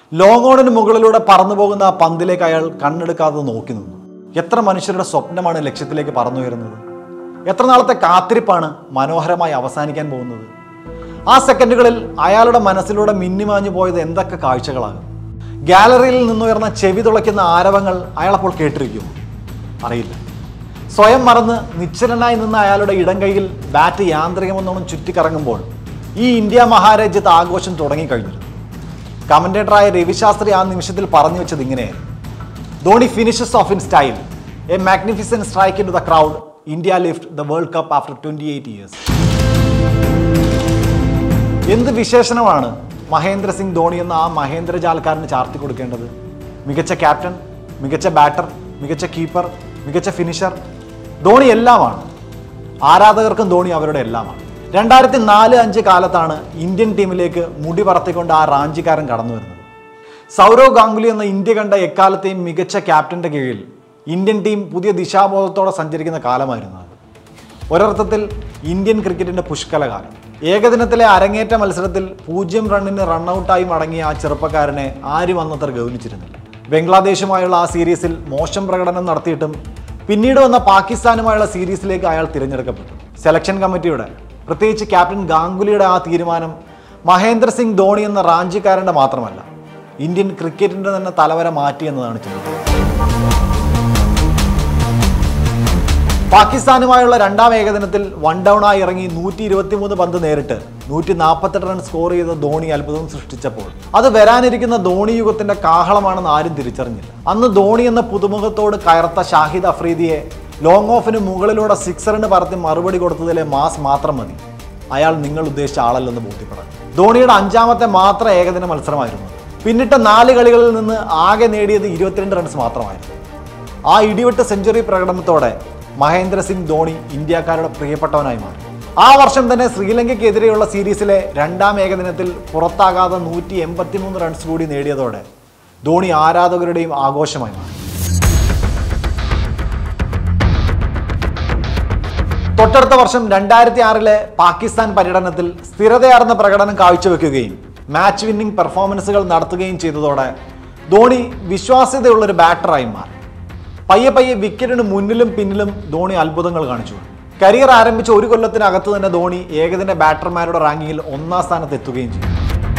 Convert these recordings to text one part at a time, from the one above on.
long ഓണിന് മുകളിലൂടെ പറന്നു പോകുന്ന ആ പന്തിലേക്ക് അയാൾ കണ്ണെടുക്കാതെ നോക്കി നിന്നു എത്ര മനുഷ്യരുടെ സ്വപ്നമാണ് ലക്ഷ്യത്തിലേക്ക് പറന്നുയരുന്നത് എത്ര നാളത്തെ കാത്തിരിപ്പാണ് മനോഹരമായി അവസാനിക്കാൻ പോകുന്നത് ആ സെക്കൻഡുകളിൽ അയാളുടെ മനസ്സിലൂടെ മിന്നിമാഞ്ഞു പോയത് എന്തൊക്കെ കാഴ്ചകളാകും ഗാലറിയിൽ നിന്നുയർന്ന ചെവി തുളയ്ക്കുന്ന ആരവങ്ങൾ അയാളപ്പോൾ കേട്ടിരിക്കുമോ അറിയില്ല സ്വയം മറന്ന് നിശ്ചലനായി നിന്ന അയാളുടെ ഇടം കൈയിൽ ബാറ്റ് യാന്ത്രികമെന്നോണം ചുറ്റിക്കറങ്ങുമ്പോൾ ഈ ഇന്ത്യ മഹാരാജ്യത്ത് ആഘോഷം തുടങ്ങിക്കഴിഞ്ഞിരുന്നു കമന്റേറ്ററായ രവിശാസ്ത്രി ആ നിമിഷത്തിൽ പറഞ്ഞു വെച്ചത് ഇങ്ങനെയായിരുന്നു Dhoni finishes off in style a magnificent strike into the crowd India lift the world cup after twenty eight years എന്ത് വിശേഷണമാണ് മഹേന്ദ്ര സിംഗ് ധോണി എന്ന ആ മഹേന്ദ്രജാലക്കാരന് ചാർത്തി കൊടുക്കേണ്ടത് മികച്ച ക്യാപ്റ്റൻ മികച്ച ബാറ്റർ മികച്ച കീപ്പർ മികച്ച ഫിനിഷർ ധോണി എല്ലാമാണ് ആരാധകർക്കും ധോണി അവരുടെ എല്ലാമാണ് രണ്ടായിരത്തി നാല് അഞ്ച് കാലത്താണ് ഇന്ത്യൻ ടീമിലേക്ക് മുടി പറത്തിക്കൊണ്ട് ആ റാഞ്ചിക്കാരൻ കടന്നു വരുന്നത് സൗരവ് ഗാംഗുലി എന്ന ഇന്ത്യ കണ്ട എക്കാലത്തെയും മികച്ച ക്യാപ്റ്റന്റെ കീഴിൽ ഇന്ത്യൻ ടീം പുതിയ ദിശാബോധത്തോടെ സഞ്ചരിക്കുന്ന കാലമായിരുന്നു അത് ഒരർത്ഥത്തിൽ ഇന്ത്യൻ ക്രിക്കറ്റിന്റെ പുഷ്കലകാലം ഏകദിനത്തിലെ അരങ്ങേറ്റ മത്സരത്തിൽ പൂജ്യം റണ്ണിന് റണ്ണൌട്ടായി മടങ്ങിയ ആ ചെറുപ്പക്കാരനെ ആരും അന്നത്ര ഗൗനിച്ചിരുന്നില്ല ബംഗ്ലാദേശുമായുള്ള ആ സീരീസിൽ മോശം പ്രകടനം നടത്തിയിട്ടും പിന്നീട് വന്ന പാകിസ്ഥാനുമായുള്ള സീരീസിലേക്ക് അയാൾ തിരഞ്ഞെടുക്കപ്പെട്ടു സെലക്ഷൻ കമ്മിറ്റിയുടെ പ്രത്യേകിച്ച് ക്യാപ്റ്റൻ ഗാംഗുലിയുടെ ആ തീരുമാനം മഹേന്ദ്ര സിംഗ് ധോണി എന്ന റാഞ്ചിക്കാരൻ്റെ മാത്രമല്ല ഇന്ത്യൻ ക്രിക്കറ്റിൻ്റെ തന്നെ തലവര മാറ്റി എന്നതാണ് ചിന്ത പാകിസ്ഥാനുമായുള്ള രണ്ടാം ഏകദിനത്തിൽ വൺ ഡൗൺ ആയി ഇറങ്ങി നൂറ്റി ഇരുപത്തിമൂന്ന് പന്ത് നേരിട്ട് നൂറ്റി നാൽപ്പത്തെട്ട് റൺ സ്കോർ ചെയ്ത ധോണി അത്ഭുതം സൃഷ്ടിച്ചപ്പോൾ അത് വരാനിരിക്കുന്ന ധോണി യുഗത്തിന്റെ കാഹളമാണെന്ന് ആരും തിരിച്ചറിഞ്ഞില്ല അന്ന് ധോണി എന്ന പുതുമുഖത്തോട് കയർത്ത ഷാഹിദ് അഫ്രീദിയെ ലോങ് ഓഫിന് മുകളിലൂടെ സിക്സറിന് പറത്തി മറുപടി കൊടുത്തതിലെ മാസ് മാത്രം മതി അയാൾ നിങ്ങൾ ഉദ്ദേശിച്ച ആളല്ലെന്ന് ബോധ്യപ്പെടാൻ ധോണിയുടെ അഞ്ചാമത്തെ മാത്രം ഏകദിന മത്സരമായിരുന്നു പിന്നിട്ട നാല് കളികളിൽ നിന്ന് ആകെ നേടിയത് ഇരുപത്തിരണ്ട് റൺസ് മാത്രമായിരുന്നു ആ ഇടിവെട്ട് സെഞ്ചുറി പ്രകടനത്തോടെ മഹേന്ദ്ര സിംഗ് ധോണി ഇന്ത്യക്കാരുടെ പ്രിയപ്പെട്ടവനായി മാറി ആ വർഷം തന്നെ ശ്രീലങ്കയ്ക്കെതിരെയുള്ള സീരീസിലെ രണ്ടാം ഏകദിനത്തിൽ പുറത്താകാതെ നൂറ്റി എൺപത്തിമൂന്ന് റൺസ് കൂടി നേടിയതോടെ ധോണി ആരാധകരുടെയും ആഘോഷമായി മാറി തൊട്ടടുത്ത വർഷം രണ്ടായിരത്തി ആറിലെ പാകിസ്ഥാൻ പര്യടനത്തിൽ സ്ഥിരതയാർന്ന പ്രകടനം കാഴ്ചവെക്കുകയും മാച്ച് വിന്നിംഗ് പെർഫോമൻസുകൾ നടത്തുകയും ചെയ്തതോടെ ധോണി വിശ്വാസ്യതയുള്ളൊരു ബാറ്ററായി മാറി പയ്യെ പയ്യെ വിക്കറ്റിന് മുന്നിലും പിന്നിലും ധോണി അത്ഭുതങ്ങൾ കാണിച്ചു കരിയർ ആരംഭിച്ച ഒരു കൊല്ലത്തിനകത്ത് തന്നെ ധോണി ഏകദിന ബാറ്റർമാരുടെ റാങ്കിങ്ങിൽ ഒന്നാം സ്ഥാനത്ത് എത്തുകയും ചെയ്തു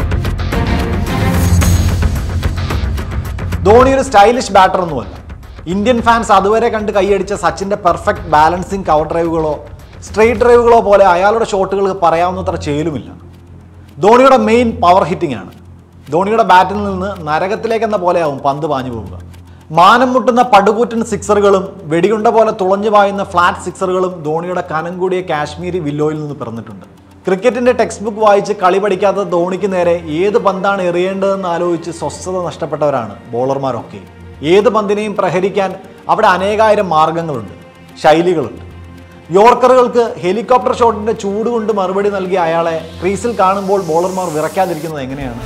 ധോണി ഒരു സ്റ്റൈലിഷ് ബാറ്റർ ഒന്നുമല്ല ഇന്ത്യൻ ഫാൻസ് അതുവരെ കണ്ട് കൈയടിച്ച സച്ചിന്റെ പെർഫെക്റ്റ് ബാലൻസിങ് കവർ ഡ്രൈവുകളോ സ്ട്രെയിറ്റ് ഡ്രൈവുകളോ പോലെ അയാളുടെ ഷോട്ടുകൾക്ക് പറയാവുന്നത്ര ചേലുമില്ല ധോണിയുടെ മെയിൻ പവർ ഹിറ്റിംഗ് ആണ് ധോണിയുടെ ബാറ്റിൽ നിന്ന് നരകത്തിലേക്കെന്ന പോലെയാവും പന്ത് പാഞ്ഞു പോവുക മാനം മുട്ടുന്ന പടുകൂറ്റൻ സിക്സറുകളും വെടിയുണ്ട പോലെ തുളഞ്ഞു പായുന്ന ഫ്ലാറ്റ് സിക്സറുകളും ധോണിയുടെ കനം കൂടിയ കാശ്മീരി വില്ലോയിൽ നിന്ന് പിറന്നിട്ടുണ്ട് ക്രിക്കറ്റിന്റെ ടെക്സ്റ്റ് ബുക്ക് വായിച്ച് കളി പഠിക്കാത്ത ധോണിക്ക് നേരെ ഏത് പന്താണ് എറിയേണ്ടതെന്ന് ആലോചിച്ച് സ്വസ്ഥത നഷ്ടപ്പെട്ടവരാണ് ബോളർമാരൊക്കെ ഏത് പന്തിനെയും പ്രഹരിക്കാൻ അവിടെ അനേകായിരം മാർഗങ്ങളുണ്ട് ശൈലികളുണ്ട് യോർക്കറുകൾക്ക് ഹെലികോപ്റ്റർ ഷോട്ടിന്റെ ചൂട് കൊണ്ട് മറുപടി നൽകിയ അയാളെ ക്രീസിൽ കാണുമ്പോൾ ബോളർമാർ വിറയ്ക്കാതിരിക്കുന്നത് എങ്ങനെയാണ്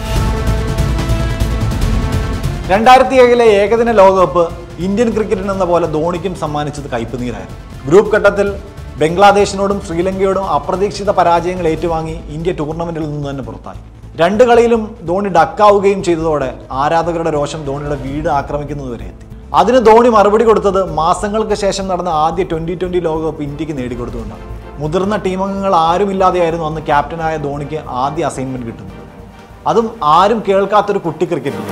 രണ്ടായിരത്തി ഏഴിലെ ഏകദിന ലോകകപ്പ് ഇന്ത്യൻ ക്രിക്കറ്റിന് എന്ന പോലെ ധോണിക്കും സമ്മാനിച്ചത് കയ്പുനീരായിരുന്നു ഗ്രൂപ്പ് ഘട്ടത്തിൽ ബംഗ്ലാദേശിനോടും ശ്രീലങ്കയോടും അപ്രതീക്ഷിത പരാജയങ്ങൾ ഏറ്റുവാങ്ങി ഇന്ത്യ ടൂർണമെന്റിൽ നിന്ന് തന്നെ പുറത്തായി രണ്ട് കളിയിലും ധോണി ഡക്കാവുകയും ചെയ്തതോടെ ആരാധകരുടെ രോഷം ധോണിയുടെ വീട് ആക്രമിക്കുന്നതുവരെ എത്തി അതിന് ധോണി മറുപടി കൊടുത്തത് മാസങ്ങൾക്ക് ശേഷം നടന്ന ആദ്യ ട്വന്റി ട്വന്റി ലോകകപ്പ് ഇന്ത്യക്ക് നേടിക്കൊടുത്തുകൊണ്ടാണ് മുതിർന്ന ടീമംഗങ്ങൾ ആരുമില്ലാതെയായിരുന്നു അന്ന് ക്യാപ്റ്റനായ ധോണിക്ക് ആദ്യ അസൈൻമെന്റ് കിട്ടുന്നത് അതും ആരും കേൾക്കാത്തൊരു കുട്ടി ക്രിക്കറ്റിൽ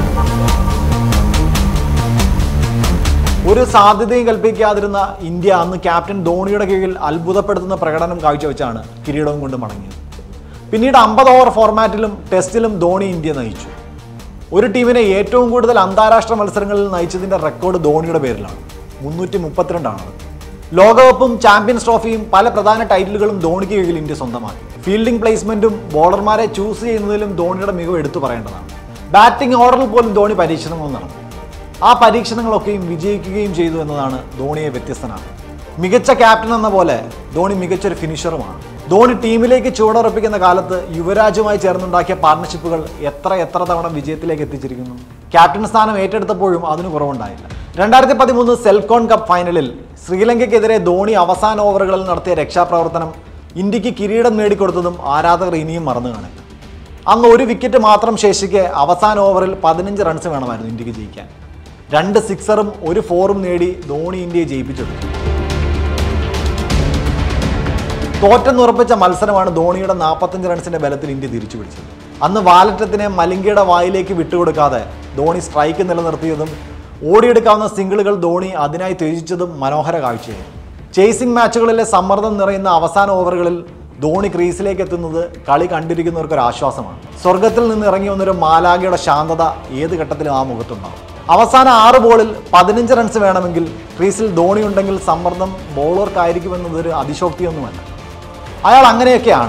ഒരു സാധ്യതയും കൽപ്പിക്കാതിരുന്ന ഇന്ത്യ അന്ന് ക്യാപ്റ്റൻ ധോണിയുടെ കീഴിൽ അത്ഭുതപ്പെടുത്തുന്ന പ്രകടനം കാഴ്ചവെച്ചാണ് കിരീടവും കൊണ്ട് മടങ്ങിയത് പിന്നീട് അമ്പത് ഓവർ ഫോർമാറ്റിലും ടെസ്റ്റിലും ധോണി ഇന്ത്യ നയിച്ചു ഒരു ടീമിനെ ഏറ്റവും കൂടുതൽ അന്താരാഷ്ട്ര മത്സരങ്ങളിൽ നയിച്ചതിന്റെ റെക്കോർഡ് ധോണിയുടെ പേരിലാണ് മുന്നൂറ്റി മുപ്പത്തിരണ്ടാണ് ലോകകപ്പും ചാമ്പ്യൻസ് ട്രോഫിയും പല പ്രധാന ടൈറ്റിലുകളും ധോണിക്ക് കീഴിൽ ഇന്ത്യ സ്വന്തമാക്കി ഫീൽഡിംഗ് പ്ലേസ്മെന്റും ബോളർമാരെ ചൂസ് ചെയ്യുന്നതിലും ധോണിയുടെ മികവ് എടുത്തു പറയേണ്ടതാണ് ബാറ്റിംഗ് ഓർഡറിൽ പോലും ധോണി പരീക്ഷണങ്ങൾ നടന്നു ആ പരീക്ഷണങ്ങളൊക്കെയും വിജയിക്കുകയും ചെയ്തു എന്നതാണ് ധോണിയെ വ്യത്യസ്തനാണ് മികച്ച ക്യാപ്റ്റൻ എന്ന പോലെ ധോണി മികച്ചൊരു ഫിനിഷറുമാണ് ധോണി ടീമിലേക്ക് ചുവടുറപ്പിക്കുന്ന കാലത്ത് യുവരാജുമായി ചേർന്നുണ്ടാക്കിയ പാർട്ണർഷിപ്പുകൾ എത്ര എത്ര തവണ വിജയത്തിലേക്ക് എത്തിച്ചിരിക്കുന്നു ക്യാപ്റ്റൻ സ്ഥാനം ഏറ്റെടുത്തപ്പോഴും അതിന് കുറവുണ്ടായില്ല രണ്ടായിരത്തി പതിമൂന്ന് സെൽക്കോൺ കപ്പ് ഫൈനലിൽ ശ്രീലങ്കയ്ക്കെതിരെ ധോണി അവസാന ഓവറുകളിൽ നടത്തിയ രക്ഷാപ്രവർത്തനം ഇന്ത്യക്ക് കിരീടം നേടിക്കൊടുത്തതും ആരാധകർ ഇനിയും മറന്നു കാണില്ല അന്ന് ഒരു വിക്കറ്റ് മാത്രം ശേഷിക്കെ അവസാന ഓവറിൽ പതിനഞ്ച് റൺസ് വേണമായിരുന്നു ഇന്ത്യക്ക് ജയിക്കാൻ രണ്ട് സിക്സറും ഒരു ഫോറും നേടി ധോണി ഇന്ത്യയെ ജയിപ്പിച്ചെടുത്തു തോറ്റെന്നുറപ്പിച്ച മത്സരമാണ് ധോണിയുടെ നാൽപ്പത്തഞ്ച് റൺസിന്റെ ബലത്തിൽ ഇന്ത്യ തിരിച്ചു പിടിച്ചത് അന്ന് വാലറ്റത്തിനെ മലിംഗയുടെ വായിലേക്ക് വിട്ടുകൊടുക്കാതെ ധോണി സ്ട്രൈക്ക് നിലനിർത്തിയതും ഓടിയെടുക്കാവുന്ന സിംഗിളുകൾ ധോണി അതിനായി ത്യജിച്ചതും മനോഹര കാഴ്ചയായിരുന്നു ചേസിംഗ് മാച്ചുകളിലെ സമ്മർദ്ദം നിറയുന്ന അവസാന ഓവറുകളിൽ ധോണി ക്രീസിലേക്ക് എത്തുന്നത് കളി കണ്ടിരിക്കുന്നവർക്ക് ഒരു ആശ്വാസമാണ് സ്വർഗത്തിൽ നിന്ന് ഇറങ്ങി വന്നൊരു മാലാഗയുടെ ശാന്തത ഏത് ഘട്ടത്തിലും ആ മുഖത്തുണ്ടാവും അവസാന ആറ് ബോളിൽ പതിനഞ്ച് റൺസ് വേണമെങ്കിൽ ക്രീസിൽ ധോണി ഉണ്ടെങ്കിൽ സമ്മർദ്ദം ബോളർക്കായിരിക്കുമെന്നതൊരു അതിശോക്തിയൊന്നുമല്ല അയാൾ അങ്ങനെയൊക്കെയാണ്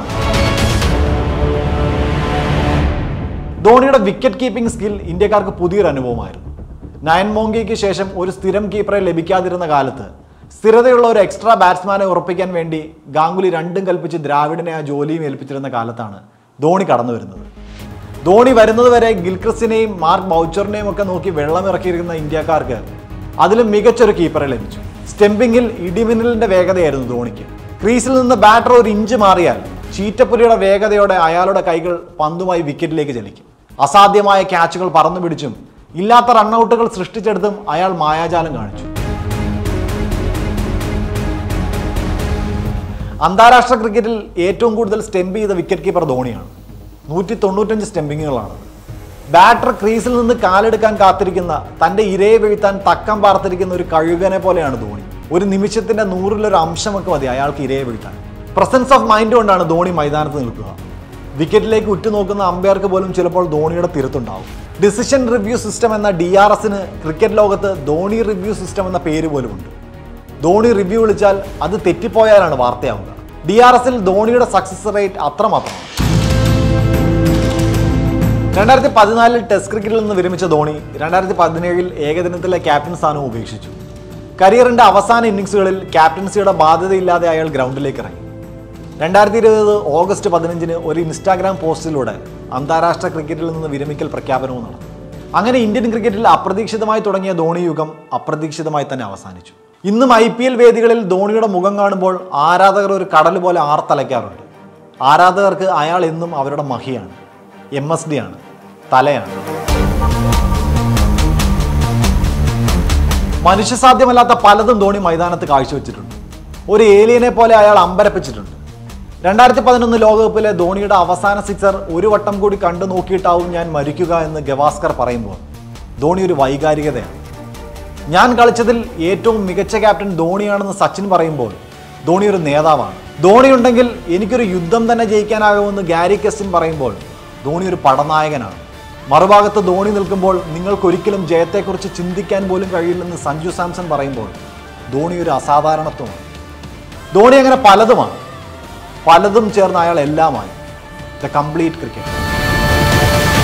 ധോണിയുടെ വിക്കറ്റ് കീപ്പിംഗ് സ്കിൽ ഇന്ത്യക്കാർക്ക് പുതിയൊരു അനുഭവമായിരുന്നു നയൻ മോങ്കിക്ക് ശേഷം ഒരു സ്ഥിരം കീപ്പറെ ലഭിക്കാതിരുന്ന കാലത്ത് സ്ഥിരതയുള്ള ഒരു എക്സ്ട്രാ ബാറ്റ്സ്മാനെ ഉറപ്പിക്കാൻ വേണ്ടി ഗാംഗുലി രണ്ടും കൽപ്പിച്ച് ദ്രാവിഡിനെ ആ ജോലിയും ഏൽപ്പിച്ചിരുന്ന കാലത്താണ് ധോണി കടന്നു വരുന്നത് ധോണി വരുന്നത് വരെ ഗിൽക്രിസിനെയും മാർക്ക് ബൗച്ചറിനെയും ഒക്കെ നോക്കി വെള്ളമിറക്കിയിരിക്കുന്ന ഇന്ത്യക്കാർക്ക് അതിലും മികച്ചൊരു കീപ്പറെ ലഭിച്ചു സ്റ്റെമ്പിങ്ങിൽ ഇടിമിന്നലിന്റെ വേഗതയായിരുന്നു ധോണിക്ക് ക്രീസിൽ നിന്ന് ബാറ്റർ ഒരു ഇഞ്ച് മാറിയാൽ ചീറ്റപ്പുലിയുടെ വേഗതയോടെ അയാളുടെ കൈകൾ പന്തുമായി വിക്കറ്റിലേക്ക് ചലിക്കും അസാധ്യമായ ക്യാച്ചുകൾ പറന്നു പിടിച്ചും ഇല്ലാത്ത റണ്ണൌട്ടുകൾ സൃഷ്ടിച്ചെടുത്തും അയാൾ മായാജാലം കാണിച്ചു അന്താരാഷ്ട്ര ക്രിക്കറ്റിൽ ഏറ്റവും കൂടുതൽ സ്റ്റെമ്പ് ചെയ്ത വിക്കറ്റ് കീപ്പർ ധോണിയാണ് നൂറ്റി തൊണ്ണൂറ്റഞ്ച് സ്റ്റെമ്പിങ്ങുകളാണ് ബാറ്റർ ക്രീസിൽ നിന്ന് കാലെടുക്കാൻ കാത്തിരിക്കുന്ന തന്റെ ഇരയെ വീഴ്ത്താൻ തക്കം പാർത്തിരിക്കുന്ന ഒരു കഴുകനെ പോലെയാണ് ധോണി ഒരു നിമിഷത്തിന്റെ നൂറിലൊരു അംശമൊക്കെ മതി അയാൾക്ക് ഇരയെ വീഴ്ത്താൻ പ്രസൻസ് ഓഫ് മൈൻഡ് കൊണ്ടാണ് ധോണി മൈതാനത്ത് നിൽക്കുക വിക്കറ്റിലേക്ക് ഉറ്റുനോക്കുന്ന അമ്പയർക്ക് പോലും ചിലപ്പോൾ ധോണിയുടെ തിരുത്തുണ്ടാവും ഡിസിഷൻ റിവ്യൂ സിസ്റ്റം എന്ന ഡി ആർ എസിന് ക്രിക്കറ്റ് ലോകത്ത് ധോണി റിവ്യൂ സിസ്റ്റം എന്ന പേര് പോലുമുണ്ട് ധോണി റിവ്യൂ വിളിച്ചാൽ അത് തെറ്റിപ്പോയാലാണ് വാർത്തയാവുക ഡി ആർ എസിൽ ധോണിയുടെ സക്സസ് റേറ്റ് അത്രമാത്രം രണ്ടായിരത്തി പതിനാലിൽ ടെസ്റ്റ് ക്രിക്കറ്റിൽ നിന്ന് വിരമിച്ച ധോണി രണ്ടായിരത്തി പതിനേഴിൽ ഏകദിനത്തിലെ ക്യാപ്റ്റൻ സ്ഥാനം ഉപേക്ഷിച്ചു കരിയറിന്റെ അവസാന ഇന്നിങ്സുകളിൽ ക്യാപ്റ്റൻസിയുടെ ബാധ്യതയില്ലാതെ അയാൾ ഗ്രൗണ്ടിലേക്ക് ഇറങ്ങി രണ്ടായിരത്തി ഇരുപത് ഓഗസ്റ്റ് പതിനഞ്ചിന് ഒരു ഇൻസ്റ്റാഗ്രാം പോസ്റ്റിലൂടെ അന്താരാഷ്ട്ര ക്രിക്കറ്റിൽ നിന്ന് വിരമിക്കൽ പ്രഖ്യാപനവും നടന്നു അങ്ങനെ ഇന്ത്യൻ ക്രിക്കറ്റിൽ അപ്രതീക്ഷിതമായി തുടങ്ങിയ ധോണി യുഗം അപ്രതീക്ഷിതമായി തന്നെ അവസാനിച്ചു ഇന്നും ഐ പി എൽ വേദികളിൽ ധോണിയുടെ മുഖം കാണുമ്പോൾ ആരാധകർ ഒരു കടൽ പോലെ ആർത്തലയ്ക്കാറുണ്ട് ആരാധകർക്ക് അയാൾ എന്നും അവരുടെ മഹിയാണ് എം എസ് ഡി ആണ് തലയാണ് മനുഷ്യസാധ്യമല്ലാത്ത പലതും ധോണി മൈതാനത്ത് കാഴ്ചവെച്ചിട്ടുണ്ട് ഒരു ഏലിയനെ പോലെ അയാൾ അമ്പരപ്പിച്ചിട്ടുണ്ട് രണ്ടായിരത്തി പതിനൊന്ന് ലോകകപ്പിലെ ധോണിയുടെ അവസാന സിക്സർ ഒരു വട്ടം കൂടി കണ്ടു നോക്കിയിട്ടാവും ഞാൻ മരിക്കുക എന്ന് ഗവാസ്കർ പറയുമ്പോൾ ധോണി ഒരു വൈകാരികതയാണ് ഞാൻ കളിച്ചതിൽ ഏറ്റവും മികച്ച ക്യാപ്റ്റൻ ധോണിയാണെന്ന് സച്ചിൻ പറയുമ്പോൾ ധോണി ഒരു നേതാവാണ് ധോണി ഉണ്ടെങ്കിൽ എനിക്കൊരു യുദ്ധം തന്നെ ജയിക്കാനാകുമെന്ന് ഗാരി കെസ്റ്റിൻ പറയുമ്പോൾ ധോണി ഒരു പടനായകനാണ് മറുഭാഗത്ത് ധോണി നിൽക്കുമ്പോൾ നിങ്ങൾക്കൊരിക്കലും ജയത്തെക്കുറിച്ച് ചിന്തിക്കാൻ പോലും കഴിയില്ലെന്ന് സഞ്ജു സാംസൺ പറയുമ്പോൾ ധോണി ഒരു അസാധാരണത്വമാണ് ധോണി അങ്ങനെ പലതുമാണ് പലതും ചേർന്ന് അയാൾ എല്ലാമായി ദ കംപ്ലീറ്റ് ക്രിക്കറ്റ്